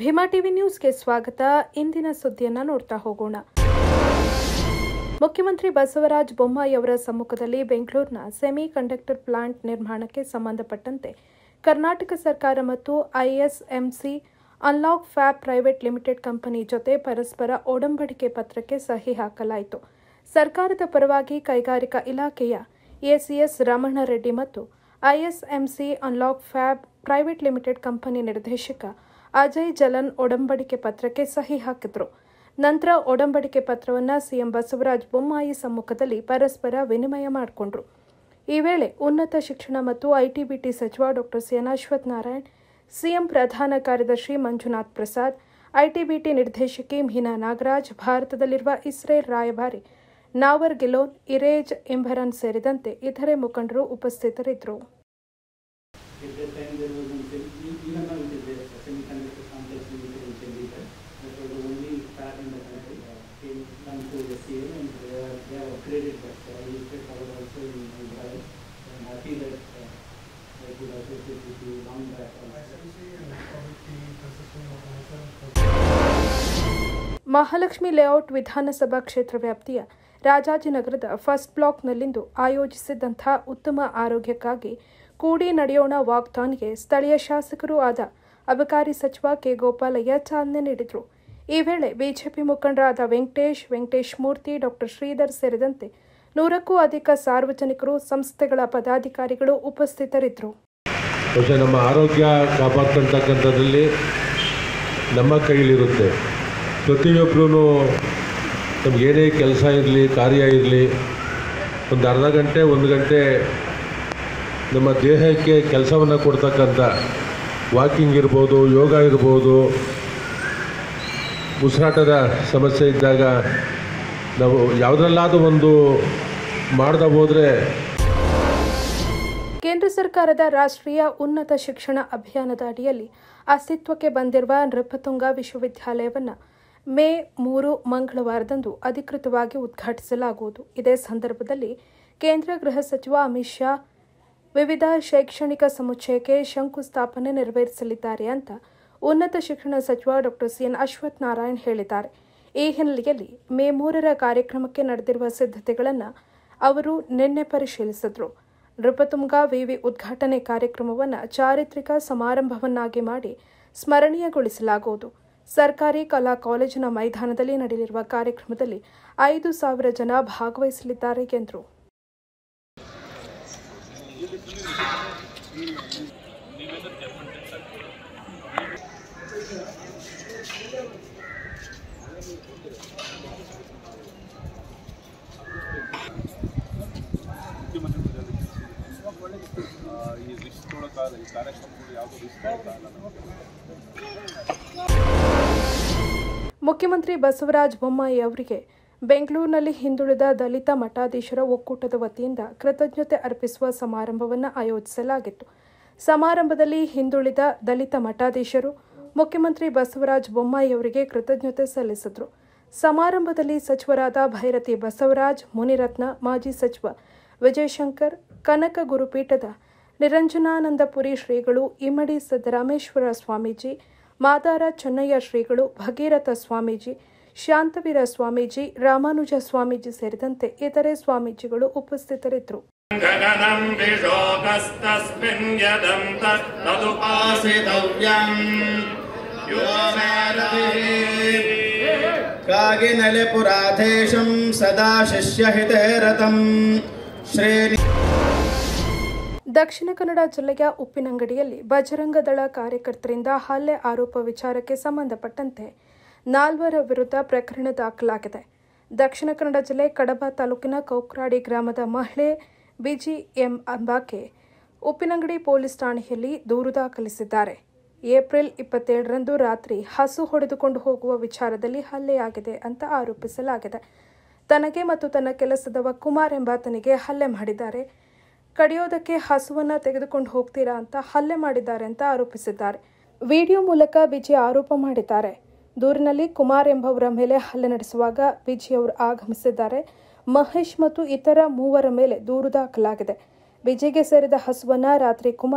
Bima TV ನ್ಯೂಸ್ಗೆ ಸ್ವಾಗತ ಇಂದಿನ ಸುದ್ದಿಯನ್ನ ನೋಡ್ತಾ ಹೋಗೋಣ ಮುಖ್ಯಮಂತ್ರಿ ಬಸವರಾಜ ಬೊಮ್ಮಾಯಿ ಅವರ ಸಮ್ಮುಖದಲ್ಲಿ ಬೆಂಗಳೂರಿನ ಸೆಮಿ ಕಂಡಕ್ಟರ್ ಪ್ಲಾಂಟ್ ನಿರ್ಮಾಣಕ್ಕೆ ಸಂಬಂಧಪಟ್ಟಂತೆ ಕರ್ನಾಟಕ ಸರ್ಕಾರ ಮತ್ತು ISMC analog fab private limited company ಜೊತೆ ಪರಸ್ಪರ ಒಡಂಬಡಿಕೆ ಪತ್ರಕ್ಕೆ ಸಹಿ ಹಾಕಲಾಯಿತು ಸರ್ಕಾರದ ಪರವಾಗಿ ಕೈಗಾರಿಕಾ ಇಲಾಖೆಯ ಎಸಿಎಸ್ ರಮಣರೆಡ್ಡಿ ಮತ್ತು ISMC analog fab private limited company ನಿರ್ದೇಶಕ ಅಜಯ್ ಜಲನ್ ಒಡಂಬಡಿಕೆ ಪತ್ರಕ್ಕೆ ಸಹಿ ಹಾಕಿದ್ರು ನಂತರ ಒಡಂಬಡಿಕೆ ಪತ್ರವನ್ನು ಸಿಎಂ ಬಸವರಾಜ ಬೊಮ್ಮಾಯಿ ಸಮ್ಮುಖದಲ್ಲಿ ಪರಸ್ಪರ ವಿನಿಮಯ ಮಾಡಿಕೊಂಡ್ರು ಈ ವೇಳೆ ಉನ್ನತ ಶಿಕ್ಷಣ ಮತ್ತು ಐಟಿಬಿಟಿ ಸಚಿವ doctor CN Ashwath Narayan CM ಪ್ರಧಾನ ಕಾರ್ಯದರ್ಶಿ ಮಂಜುನಾಥ್ ಪ್ರಸಾದ್ ಐಟಿಬಿಟಿ ನಿರ್ದೇಶಕಿ ಮೀನಾ ನಾಗರಾಜ್ ಭಾರತದಲ್ಲಿರುವ ಇಸ್ರೇಲ್ ರಾಯಭಾರಿ ನಾವರ್ ಗಿಲೋನ್ ಇರೇಜ್ ಇಂಬರನ್ ಸೇರಿದಂತೆ ಇತರೆ ಮುಖಂಡರು ಉಪಸ್ಥಿತರಿದ್ದರು At that time, there was one, sem- e- even now it is there, a semiconductor complex limited in Chandigarh. That was the only fab in the country, uh, came, come to SCM and they are, they have upgraded that. So I used to cover also in Israel. So I'm happy that uh, I could associate with you long back. also. Mahalakshmi layout ವಿಧಾನಸಭಾ ಕ್ಷೇತ್ರ ವ್ಯಾಪ್ತಿಯ ರಾಜಾಜಿನಗರದ first ಬ್ಲಾಕ್ನಲ್ಲಿಂದು ಆಯೋಜಿಸಿದ್ದಂಥ ಉತ್ತಮ ಆರೋಗ್ಯಕ್ಕಾಗಿ ಕೂಡಿ ನಡೆಯೋಣ ವಾಕ್ಥಾನ್ಗೆ ಸ್ಥಳೀಯ ಶಾಸಕರೂ ಆದ ಅಬಕಾರಿ ಸಚಿವ ಕೆ ಗೋಪಾಲಯ್ಯ ಚಾಲನೆ ನೀಡಿದರು ಈ ವೇಳೆ ಬಿಜೆಪಿ ಮುಖಂಡರಾದ ವೆಂಕಟೇಶ್ ವೆಂಕಟೇಶ್ ಮೂರ್ತಿ ಡಾಕ್ಟರ್ ಶ್ರೀಧರ್ ಸೇರಿದಂತೆ ನೂರಕ್ಕೂ ಅಧಿಕ ಸಾರ್ವಜನಿಕರು ಸಂಸ್ಥೆಗಳ ಪದಾಧಿಕಾರಿಗಳು ಉಪಸ್ಥಿತರಿದ್ದರು ಬಹುಶಃ ನಮ್ಮ ಆರೋಗ್ಯ ಕಾಪಾಡ್ಕೊಳ್ತಕ್ಕಂಥದ್ರಲ್ಲಿ ನಮ್ಮ ಕೈಲಿರುತ್ತೆ ಪ್ರತಿಯೊಬ್ಬರೂ ನಮ್ಗೆ ಏನೇ ಕೆಲಸ ಇರಲಿ ಕಾರ್ಯ ಇರಲಿ ಒಂದು ಅರ್ಧ ಗಂಟೆ ಒಂದು ಗಂಟೆ ನಮ್ಮ ದೇಹಕ್ಕೆ ಕೆಲಸವನ್ನು ಕೊಡ್ತಕ್ಕಂಥ ವಾಕಿಂಗ್ ಇರ್ಬೋದು ಯೋಗ ಇರ್ಬೋದು ಉಸಿರಾಟದ ಸಮಸ್ಯೆ ಇದ್ದಾಗ ನಾವು ಯಾವುದ್ರಲ್ಲಾದರೂ ಒಂದು ಮಾಡ್ದೆ ಹೋದರೆ ಕೇಂದ್ರ ಸರ್ಕಾರದ ರಾಷ್ಟ್ರೀಯ ಉನ್ನತ ಶಿಕ್ಷಣ ಅಭಿಯಾನದ ಅಡಿಯಲ್ಲಿ ಅಸ್ತಿತ್ವಕ್ಕೆ ಬಂದಿರುವ ನೃಪತುಂಗ ವಿಶ್ವವಿದ್ಯಾಲಯವನ್ನು ಮೇ ಮೂರು ಮಂಗಳವಾರದಂದು ಅಧಿಕೃತವಾಗಿ ಉದ್ಘಾಟಿಸಲಾಗುವುದು ಇದೇ ಸಂದರ್ಭದಲ್ಲಿ ಕೇಂದ್ರ ಗೃಹ ಸಚಿವ ಅಮಿತ್ ಶಾ ವಿವಿಧ ಶೈಕ್ಷಣಿಕ ಸಮುಚ್ಚಯಕ್ಕೆ ಶಂಕುಸ್ಥಾಪನೆ ನೆರವೇರಿಸಲಿದ್ದಾರೆ ಅಂತ ಉನ್ನತ ಶಿಕ್ಷಣ ಸಚಿವ ಡಾಕ್ಟರ್ ಸಿಎನ್ ಅಶ್ವಥ್ ನಾರಾಯಣ್ ಹೇಳಿದ್ದಾರೆ ಈ ಹಿನ್ನೆಲೆಯಲ್ಲಿ ಮೇ ಮೂರರ ಕಾರ್ಯಕ್ರಮಕ್ಕೆ ನಡೆದಿರುವ ಸಿದ್ಧತೆಗಳನ್ನು ಅವರು ನಿನ್ನೆ ಪರಿಶೀಲಿಸಿದರು ನೃಪತುಂಗ ವಿವಿ ಉದ್ಘಾಟನೆ ಕಾರ್ಯಕ್ರಮವನ್ನು ಚಾರಿತ್ರಿಕ ಸಮಾರಂಭವನ್ನಾಗಿ ಮಾಡಿ ಸ್ಮರಣೀಯಗೊಳಿಸಲಾಗುವುದು ಸರ್ಕಾರಿ ಕಲಾ ಕಾಲೇಜಿನ ಮೈದಾನದಲ್ಲಿ ನಡೆಯಲಿರುವ ಕಾರ್ಯಕ್ರಮದಲ್ಲಿ ಐದು ಸಾವಿರ ಜನ ಭಾಗವಹಿಸಲಿದ್ದಾರೆ ಎಂದರು ಈ ರಿಸ್ಕ್ ತೊಗೊಳಕ್ಕಾಗಲ್ಲ ಈ ಕಾರ್ಯಕ್ರಮಗಳು ಯಾವುದೂ ರಿಸ್ಕ್ ತೊಗೊಳಕ್ಕಾಗಲ್ಲ ಮುಖ್ಯಮಂತ್ರಿ ಬಸವರಾಜ ಬೊಮ್ಮಾಯಿ ಅವರಿಗೆ ಬೆಂಗಳೂರಿನಲ್ಲಿ ಹಿಂದುಳಿದ ದಲಿತ ಮಠಾಧೀಶರ ಒಕ್ಕೂಟದ ವತಿಯಿಂದ ಕೃತಜ್ಞತೆ ಅರ್ಪಿಸುವ ಸಮಾರಂಭವನ್ನು ಆಯೋಜಿಸಲಾಗಿತ್ತು ಸಮಾರಂಭದಲ್ಲಿ ಹಿಂದುಳಿದ ದಲಿತ ಮಠಾಧೀಶರು ಮುಖ್ಯಮಂತ್ರಿ ಬಸವರಾಜ ಬೊಮ್ಮಾಯಿ ಅವರಿಗೆ ಕೃತಜ್ಞತೆ ಸಲ್ಲಿಸಿದರು ಸಮಾರಂಭದಲ್ಲಿ ಸಚಿವರಾದ ಭೈರತಿ ಬಸವರಾಜ್ ಮುನಿರತ್ನ ಮಾಜಿ ಸಚಿವ ವಿಜಯಶಂಕರ್ ಕನಕ ಗುರುಪೀಠದ ನಿರಂಜನಾನಂದಪುರಿ ಶ್ರೀಗಳು ಇಮ್ಮಡಿ ಸಿದ್ದರಾಮೇಶ್ವರ ಸ್ವಾಮೀಜಿ ಮಾದಾರ ಚೆನ್ನಯ್ಯ ಶ್ರೀಗಳು ಭಗೀರಥ ಸ್ವಾಮೀಜಿ ಶಾಂತವೀರ ಸ್ವಾಮೀಜಿ ರಾಮಾನುಜ ಸ್ವಾಮೀಜಿ ಸೇರಿದಂತೆ ಇತರೆ ಸ್ವಾಮೀಜಿಗಳು ಉಪಸ್ಥಿತರಿದ್ದರು गगनम् विशोकस्तस्मिन् यदम् तदुपासितव्यम् यो कागिनलिपुराधेशं सदा शिष्यहिते रतम् श्रेणि ದಕ್ಷಿಣ ಕನ್ನಡ ಜಿಲ್ಲೆಯ ಉಪ್ಪಿನಂಗಡಿಯಲ್ಲಿ ಬಜರಂಗ ದಳ ಕಾರ್ಯಕರ್ತರಿಂದ ಹಲ್ಲೆ ಆರೋಪ ವಿಚಾರಕ್ಕೆ ಸಂಬಂಧಪಟ್ಟಂತೆ ನಾಲ್ವರ ವಿರುದ್ಧ ಪ್ರಕರಣ ದಾಖಲಾಗಿದೆ ದಕ್ಷಿಣ ಕನ್ನಡ ಜಿಲ್ಲೆ ಕಡಬ ತಾಲೂಕಿನ ಕೌಕ್ರಾಡಿ ಗ್ರಾಮದ ಮಹಿಳೆ ಬಿಜಿ ಎಂ ಅಂಬಾಕೆ ಉಪ್ಪಿನಂಗಡಿ ಪೊಲೀಸ್ ಠಾಣೆಯಲ್ಲಿ ದೂರು ದಾಖಲಿಸಿದ್ದಾರೆ ಏಪ್ರಿಲ್ ಇಪ್ಪತ್ತೇಳರಂದು ರಾತ್ರಿ ಹಸು ಹೊಡೆದುಕೊಂಡು ಹೋಗುವ ವಿಚಾರದಲ್ಲಿ ಹಲ್ಲೆಯಾಗಿದೆ ಅಂತ ಆರೋಪಿಸಲಾಗಿದೆ ತನಗೆ ಮತ್ತು ತನ್ನ ಕೆಲಸದವ ಕುಮಾರ್ ಎಂಬಾತನಿಗೆ ಹಲ್ಲೆ ಮಾಡಿದ್ದಾರೆ ಕಡಿಯೋದಕ್ಕೆ ಹಸುವನ್ನ ತೆಗೆದುಕೊಂಡು ಹೋಗ್ತೀರಾ ಅಂತ ಹಲ್ಲೆ ಮಾಡಿದ್ದಾರೆ ಅಂತ ಆರೋಪಿಸಿದ್ದಾರೆ ವಿಡಿಯೋ ಮೂಲಕ ಬಿಜಿ ಆರೋಪ ಮಾಡಿದ್ದಾರೆ ದೂರಿನಲ್ಲಿ ಕುಮಾರ್ ಎಂಬವರ ಮೇಲೆ ಹಲ್ಲೆ ನಡೆಸುವಾಗ ಬಿಜಿ ಅವರು ಆಗಮಿಸಿದ್ದಾರೆ ಮಹೇಶ್ ಮತ್ತು ಇತರ ಮೂವರ ಮೇಲೆ ದೂರು ದಾಖಲಾಗಿದೆ ಬಿಜಿಗೆ ಸೇರಿದ ಹಸುವನ್ನ ರಾತ್ರಿ ಕುಮಾರ್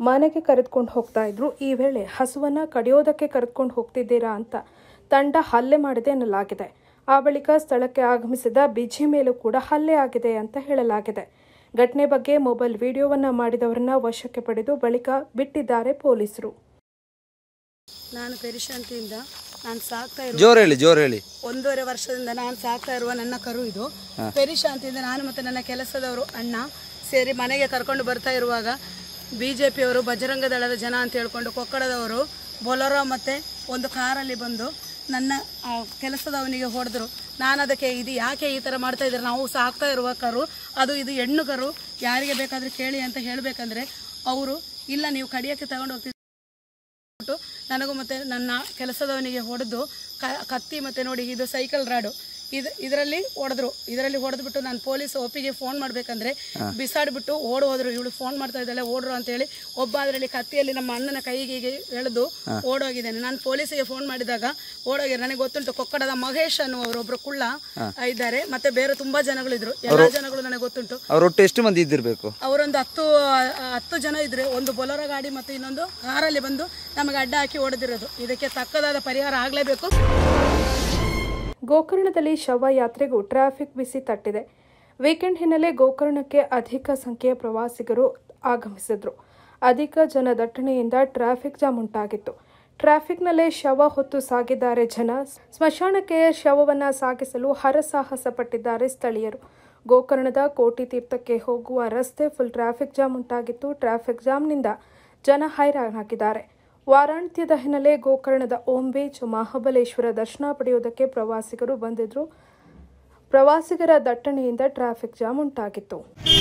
ಮನೆಗೆ ಕರೆದುಕೊಂಡು ಹೋಗ್ತಾ ಇದ್ರು ಈ ವೇಳೆ ಹಸುವನ್ನ ಕಡಿಯೋದಕ್ಕೆ ಕರೆದುಕೊಂಡು ಹೋಗ್ತಿದ್ದೀರಾ ಅಂತ ತಂಡ ಹಲ್ಲೆ ಮಾಡಿದೆ ಎನ್ನಲಾಗಿದೆ ಆ ಬಳಿಕ ಸ್ಥಳಕ್ಕೆ ಆಗಮಿಸಿದ ಬಿಜಿ ಮೇಲೂ ಕೂಡ ಹಲ್ಲೆ ಆಗಿದೆ ಅಂತ ಹೇಳಲಾಗಿದೆ ಘಟನೆ ಬಗ್ಗೆ ಮೊಬೈಲ್ ವಿಡಿಯೋವನ್ನ ಮಾಡಿದವರನ್ನ ವಶಕ್ಕೆ ಪಡೆದು ಬಳಿಕ ಬಿಟ್ಟಿದ್ದಾರೆ ಪೊಲೀಸರು ನಾನು ಪೆರಿಶಾಂತಿಯಿಂದ ನಾನು ಸಾಕ್ತಾ ಇರುವ ಜೋರ್ ಹೇಳಿ ಜೋರ್ ಹೇಳಿ ಒಂದೂವರೆ ವರ್ಷದಿಂದ ನಾನು ಸಾಕ್ತಾ ಇರುವ ನನ್ನ ಕರು ಇದು ಪೆರಿಶಾಂತಿಯಿಂದ ನಾನು ಮತ್ತು ನನ್ನ ಕೆಲಸದವರು ಅಣ್ಣ ಸೇರಿ ಮನೆಗೆ ಕರ್ಕೊಂಡು ಬರ್ತಾ ಇರುವಾಗ ಬಿ ಜೆ ಪಿಯವರು ಬಜರಂಗ ದಳದ ಜನ ಅಂತ ಹೇಳ್ಕೊಂಡು ಕೊಕ್ಕಡದವರು ಬೊಲರೋ ಮತ್ತು ಒಂದು ಕಾರಲ್ಲಿ ಬಂದು ನನ್ನ ಆ, ಕೆಲಸದವನಿಗೆ ಹೊಡೆದ್ರು ನಾನು ಅದಕ್ಕೆ ಇದು ಯಾಕೆ ಈ ಥರ ಮಾಡ್ತಾ ಇದ್ದಾರೆ ನಾವು ಸಾಕ್ತಾ ಇರುವ ಕರು ಅದು ಇದು ಹೆಣ್ಣು ಕರು ಯಾರಿಗೆ ಬೇಕಾದರೂ ಕೇಳಿ ಅಂತ ಹೇಳಬೇಕಂದ್ರೆ ಅವರು ಇಲ್ಲ ನೀವು ಕಡಿಯೋಕ್ಕೆ ತಗೊಂಡು ಹೋಗ್ತಿದ್ದೀರಿ ಬಿಟ್ಟು ನನಗೂ ಮತ್ತೆ ನನ್ನ ಕೆಲಸದವನಿಗೆ ಹೊಡೆದು ಕ- ಕತ್ತಿ ಮತ್ತೆ ನೋಡಿ ಇದು ಸೈಕಲ್ ರಾಡು ಇದು ಇದರಲ್ಲಿ ಹೊಡೆದ್ರು ಇದರಲ್ಲಿ ಹೊಡೆದ್ಬಿಟ್ಟು ನಾನು ಪೊಲೀಸ್ ಒಪ್ಪಿಗೆ ಫೋನ್ ಮಾಡ್ಬೇಕಂದ್ರೆ ಬಿಸಾಡ್ಬಿಟ್ಟು ಓಡ್ ಹೋದ್ರು ಇವಳು ಫೋನ್ ಮಾಡ್ತಾ ಇದ್ದಾಳೆ ಓಡ್ರು ಅಂತ ಹೇಳಿ ಒಬ್ಬ ಅದರಲ್ಲಿ ಕತ್ತಿಯಲ್ಲಿ ನಮ್ಮ ಅಣ್ಣನ ಕೈಗೆ ಹೀಗೆ ಎಳೆದು ಓಡೋಗಿದ್ದೇನೆ ನಾನು ಪೊಲೀಸಿಗೆ ಫೋನ್ ಮಾಡಿದಾಗ ಓಡೋಗಿದ್ದಾರೆ ನನಗೆ ಗೊತ್ತುಂಟು ಕೊಕ್ಕಡದ ಮಹೇಶ್ ಅನ್ನುವರು ಒಬ್ರು ಕುಳ್ಳ ಇದ್ದಾರೆ ಮತ್ತೆ ಬೇರೆ ತುಂಬಾ ಜನಗಳಿದ್ರು ಎಲ್ಲಾ ಜನಗಳು ನನಗೆ ಗೊತ್ತುಂಟು ಅವ್ರೊಟ್ಟು ಎಷ್ಟು ಮಂದಿ ಇದ್ದಿರ್ಬೇಕು ಅವರೊಂದು ಹತ್ತು ಹತ್ತು ಜನ ಇದ್ರೆ ಒಂದು ಬೊಲೊರೋ ಗಾಡಿ ಮತ್ತು ಇನ್ನೊಂದು ಕಾರಲ್ಲಿ ಬಂದು ನಮಗೆ ಅಡ್ಡ ಹಾಕಿ ಹೊಡೆದಿರೋದು ಇದಕ್ಕೆ ತಕ್ಕದಾದ ಪರಿಹಾರ ಆಗಲೇಬೇಕು ಗೋಕರ್ಣದಲ್ಲಿ ಶವಯಾತ್ರೆಗೂ ಟ್ರಾಫಿಕ್ ಬಿಸಿ ತಟ್ಟಿದೆ ವೀಕೆಂಡ್ ಹಿನ್ನೆಲೆ ಗೋಕರ್ಣಕ್ಕೆ ಅಧಿಕ ಸಂಖ್ಯೆಯ ಪ್ರವಾಸಿಗರು ಆಗಮಿಸಿದ್ರು ಅಧಿಕ ಜನದಟ್ಟಣೆಯಿಂದ ಟ್ರಾಫಿಕ್ ಜಾಮ್ ಉಂಟಾಗಿತ್ತು ಟ್ರಾಫಿಕ್ನಲ್ಲೇ ಶವ ಹೊತ್ತು ಸಾಗಿದ್ದಾರೆ ಜನ ಸ್ಮಶಾನಕ್ಕೆ ಶವವನ್ನ ಸಾಗಿಸಲು ಹರಸಾಹಸ ಪಟ್ಟಿದ್ದಾರೆ ಸ್ಥಳೀಯರು ಗೋಕರ್ಣದ ಕೋಟಿ ತೀರ್ಥಕ್ಕೆ ಹೋಗುವ ರಸ್ತೆ ಫುಲ್ ಟ್ರಾಫಿಕ್ ಜಾಮ್ ಉಂಟಾಗಿತ್ತು ಟ್ರಾಫಿಕ್ ಜಾಮ್ನಿಂದ ಜನ ಹೈರಾಣಾಗಿದ್ದಾರೆ ವಾರಾಂತ್ಯದ ಹಿನ್ನೆಲೆ ಗೋಕರ್ಣದ ಓಂ ಬೀಚ್ ಮಹಾಬಲೇಶ್ವರ ದರ್ಶನ ಪಡೆಯುವುದಕ್ಕೆ ಪ್ರವಾಸಿಗರು ಬಂದಿದ್ರು ಪ್ರವಾಸಿಗರ ದಟ್ಟಣೆಯಿಂದ ಟ್ರಾಫಿಕ್ ಜಾಮ್ ಉಂಟಾಗಿತ್ತು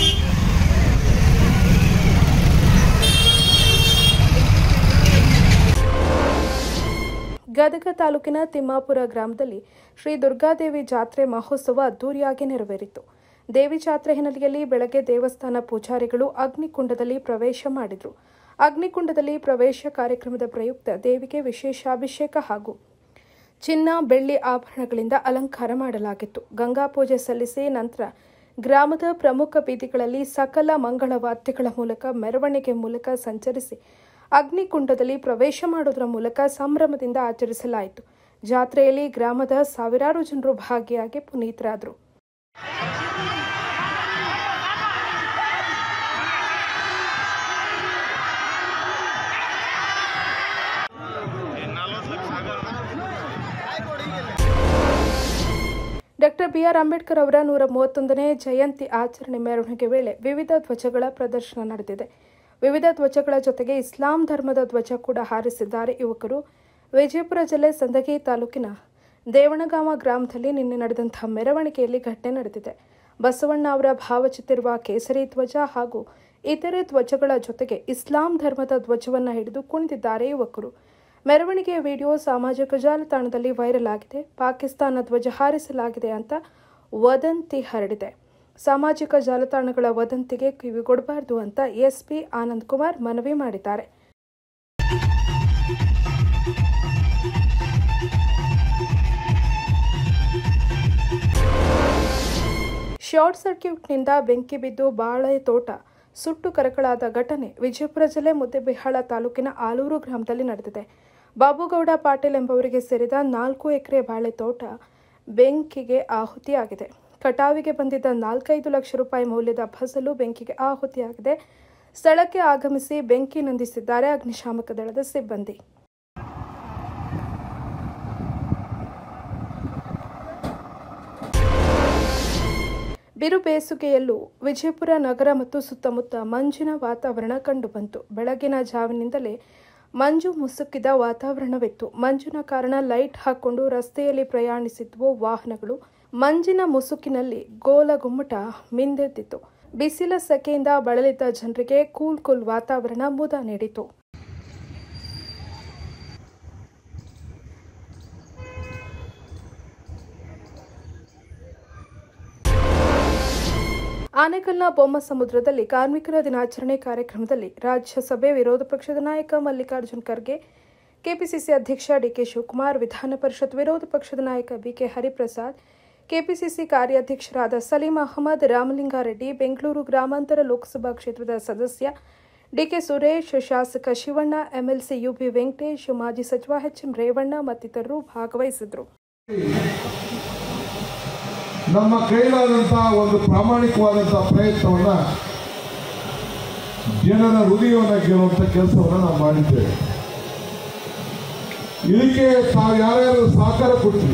ಗದಗ ತಾಲೂಕಿನ ತಿಮ್ಮಾಪುರ ಗ್ರಾಮದಲ್ಲಿ ಶ್ರೀ ದುರ್ಗಾದೇವಿ ಜಾತ್ರೆ ಮಹೋತ್ಸವ ಅದ್ದೂರಿಯಾಗಿ ನೆರವೇರಿತು ದೇವಿ ಜಾತ್ರೆ ಹಿನ್ನೆಲೆಯಲ್ಲಿ ಬೆಳಗ್ಗೆ ದೇವಸ್ಥಾನ ಪೂಜಾರಿಗಳು ಅಗ್ನಿಕುಂಡದಲ್ಲಿ ಪ್ರವೇಶ ಮಾಡಿದ್ರು ಅಗ್ನಿಕುಂಡದಲ್ಲಿ ಪ್ರವೇಶ ಕಾರ್ಯಕ್ರಮದ ಪ್ರಯುಕ್ತ ದೇವಿಗೆ ವಿಶೇಷ ಅಭಿಷೇಕ ಹಾಗೂ ಚಿನ್ನ ಬೆಳ್ಳಿ ಆಭರಣಗಳಿಂದ ಅಲಂಕಾರ ಮಾಡಲಾಗಿತ್ತು ಗಂಗಾ ಪೂಜೆ ಸಲ್ಲಿಸಿ ನಂತರ ಗ್ರಾಮದ ಪ್ರಮುಖ ಬೀದಿಗಳಲ್ಲಿ ಸಕಲ ಮಂಗಳ ವಾದ್ಯಗಳ ಮೂಲಕ ಮೆರವಣಿಗೆ ಮೂಲಕ ಸಂಚರಿಸಿ ಅಗ್ನಿಕುಂಡದಲ್ಲಿ ಪ್ರವೇಶ ಮಾಡುವುದರ ಮೂಲಕ ಸಂಭ್ರಮದಿಂದ ಆಚರಿಸಲಾಯಿತು ಜಾತ್ರೆಯಲ್ಲಿ ಗ್ರಾಮದ ಸಾವಿರಾರು ಜನರು ಭಾಗಿಯಾಗಿ ಪುನೀತರಾದರು ಡಾಕ್ಟರ್ ಬಿಆರ್ ಅಂಬೇಡ್ಕರ್ ಅವರ ನೂರ ಮೂವತ್ತೊಂದನೇ ಜಯಂತಿ ಆಚರಣೆ ಮೆರವಣಿಗೆ ವೇಳೆ ವಿವಿಧ ಧ್ವಜಗಳ ಪ್ರದರ್ಶನ ನಡೆದಿದೆ ವಿವಿಧ ಧ್ವಜಗಳ ಜೊತೆಗೆ ಇಸ್ಲಾಂ ಧರ್ಮದ ಧ್ವಜ ಕೂಡ ಹಾರಿಸಿದ್ದಾರೆ ಯುವಕರು ವಿಜಯಪುರ ಜಿಲ್ಲೆ ಸಂದಗಿ ತಾಲೂಕಿನ ದೇವಣಗಾಮ ಗ್ರಾಮದಲ್ಲಿ ನಿನ್ನೆ ನಡೆದಂತಹ ಮೆರವಣಿಗೆಯಲ್ಲಿ ಘಟನೆ ನಡೆದಿದೆ ಬಸವಣ್ಣ ಅವರ ಭಾವಚಿತ್ತಿರುವ ಕೇಸರಿ ಧ್ವಜ ಹಾಗೂ ಇತರೆ ಧ್ವಜಗಳ ಜೊತೆಗೆ ಇಸ್ಲಾಂ ಧರ್ಮದ ಧ್ವಜವನ್ನು ಹಿಡಿದು ಕುಣಿದಿದ್ದಾರೆ ಯುವಕರು ಮೆರವಣಿಗೆಯ ವಿಡಿಯೋ ಸಾಮಾಜಿಕ ಜಾಲತಾಣದಲ್ಲಿ ವೈರಲ್ ಆಗಿದೆ ಪಾಕಿಸ್ತಾನ ಧ್ವಜ ಹಾರಿಸಲಾಗಿದೆ ಅಂತ ವದಂತಿ ಹರಡಿದೆ ಸಾಮಾಜಿಕ ಜಾಲತಾಣಗಳ ವದಂತಿಗೆ ಕಿವಿಗೊಡಬಾರದು ಅಂತ ಎಸ್ಪಿ ಆನಂದ್ ಕುಮಾರ್ ಮನವಿ ಮಾಡಿದ್ದಾರೆ ಶಾರ್ಟ್ ಸರ್ಕ್ಯೂಟ್ನಿಂದ ಬೆಂಕಿ ಬಿದ್ದು ಬಾಳೆ ತೋಟ ಸುಟ್ಟು ಕರಕಳಾದ ಘಟನೆ ವಿಜಯಪುರ ಜಿಲ್ಲೆ ಮುದ್ದೆಬಿಹಾಳ ತಾಲೂಕಿನ ಆಲೂರು ಗ್ರಾಮದಲ್ಲಿ ನಡೆದಿದೆ ಬಾಬುಗೌಡ ಪಾಟೀಲ್ ಎಂಬವರಿಗೆ ಸೇರಿದ ನಾಲ್ಕು ಎಕರೆ ಬಾಳೆ ತೋಟ ಬೆಂಕಿಗೆ ಆಹುತಿಯಾಗಿದೆ ಕಟಾವಿಗೆ ಬಂದಿದ್ದ ನಾಲ್ಕೈದು ಲಕ್ಷ ರೂಪಾಯಿ ಮೌಲ್ಯದ ಫಸಲು ಬೆಂಕಿಗೆ ಆಹುತಿಯಾಗಿದೆ ಸ್ಥಳಕ್ಕೆ ಆಗಮಿಸಿ ಬೆಂಕಿ ನಂದಿಸಿದ್ದಾರೆ ಅಗ್ನಿಶಾಮಕ ದಳದ ಸಿಬ್ಬಂದಿ ಬಿರು ಬೇಸುಗೆಯಲ್ಲೂ ವಿಜಯಪುರ ನಗರ ಮತ್ತು ಸುತ್ತಮುತ್ತ ಮಂಜಿನ ವಾತಾವರಣ ಕಂಡುಬಂತು ಬೆಳಗಿನ ಜಾವಿನಿಂದಲೇ ಮಂಜು ಮುಸುಕಿದ ವಾತಾವರಣವಿತ್ತು ಮಂಜಿನ ಕಾರಣ ಲೈಟ್ ಹಾಕೊಂಡು ರಸ್ತೆಯಲ್ಲಿ ಪ್ರಯಾಣಿಸಿದ್ವು ವಾಹನಗಳು ಮಂಜಿನ ಮುಸುಕಿನಲ್ಲಿ ಗೋಲ ಗುಮ್ಮಟ ಮಿಂದೆದ್ದಿತು ಬಿಸಿಲ ಸೆಕೆಯಿಂದ ಬಳಲಿದ್ದ ಜನರಿಗೆ ಕೂಲ್ ಕೂಲ್ ವಾತಾವರಣ ಮುದ ನೀಡಿತು ಆನೇಕಲ್ನ ಬೊಮ್ಮಸಮುದ್ರದಲ್ಲಿ ಕಾರ್ಮಿಕರ ದಿನಾಚರಣೆ ಕಾರ್ಯಕ್ರಮದಲ್ಲಿ ರಾಜ್ಯಸಭೆ ವಿರೋಧ ಪಕ್ಷದ ನಾಯಕ ಮಲ್ಲಿಕಾರ್ಜುನ್ ಖರ್ಗೆ ಕೆಪಿಸಿಸಿ ಅಧ್ಯಕ್ಷ ಡಿಕೆ ಶಿವಕುಮಾರ್ ವಿಧಾನ ಪರಿಷತ್ ವಿರೋಧ ಪಕ್ಷದ ನಾಯಕ ಬಿಕೆ ಹರಿಪ್ರಸಾದ್ ಕೆಪಿಸಿಸಿ ಕಾರ್ಯಾಧ್ಯಕ್ಷರಾದ ಸಲೀಂ ಅಹಮದ್ ರಾಮಲಿಂಗಾರೆಡ್ಡಿ ಬೆಂಗಳೂರು ಗ್ರಾಮಾಂತರ ಲೋಕಸಭಾ ಕ್ಷೇತ್ರದ ಸದಸ್ಯ ಡಿಕೆ ಸುರೇಶ್ ಶಾಸಕ ಶಿವಣ್ಣ ಎಂಎಲ್ಸಿ ಯುಬಿ ವೆಂಕಟೇಶ್ ಮಾಜಿ ಸಚಿವ ಎಚ್ಎಂ ರೇವಣ್ಣ ಮತ್ತಿತರರು ಭಾಗವಹಿಸಿದರು ನಮ್ಮ ಕೈಲಾದಂತಹ ಒಂದು ಪ್ರಾಮಾಣಿಕವಾದಂತಹ ಪ್ರಯತ್ನವನ್ನ ಜನರ ಹೃದಯವನ್ನು ಗೆಲ್ಲುವಂತ ಕೆಲಸವನ್ನ ನಾವು ಮಾಡಿದ್ದೇವೆ ಇದಕ್ಕೆ ತಾವು ಯಾರ್ಯಾರು ಸಹಕಾರ ಕೊಡ್ತೀವಿ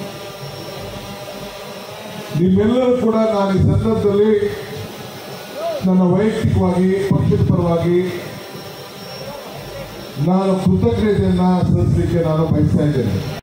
ನಿಮ್ಮೆಲ್ಲರೂ ಕೂಡ ನಾನು ಈ ಸಂದರ್ಭದಲ್ಲಿ ನನ್ನ ವೈಯಕ್ತಿಕವಾಗಿ ಪಕ್ಷದ ಪರವಾಗಿ ನಾನು ಕೃತಜ್ಞತೆಯನ್ನ ಸಲ್ಲಿಸಲಿಕ್ಕೆ ನಾನು ಬಯಸ್ತಾ ಇದ್ದೇನೆ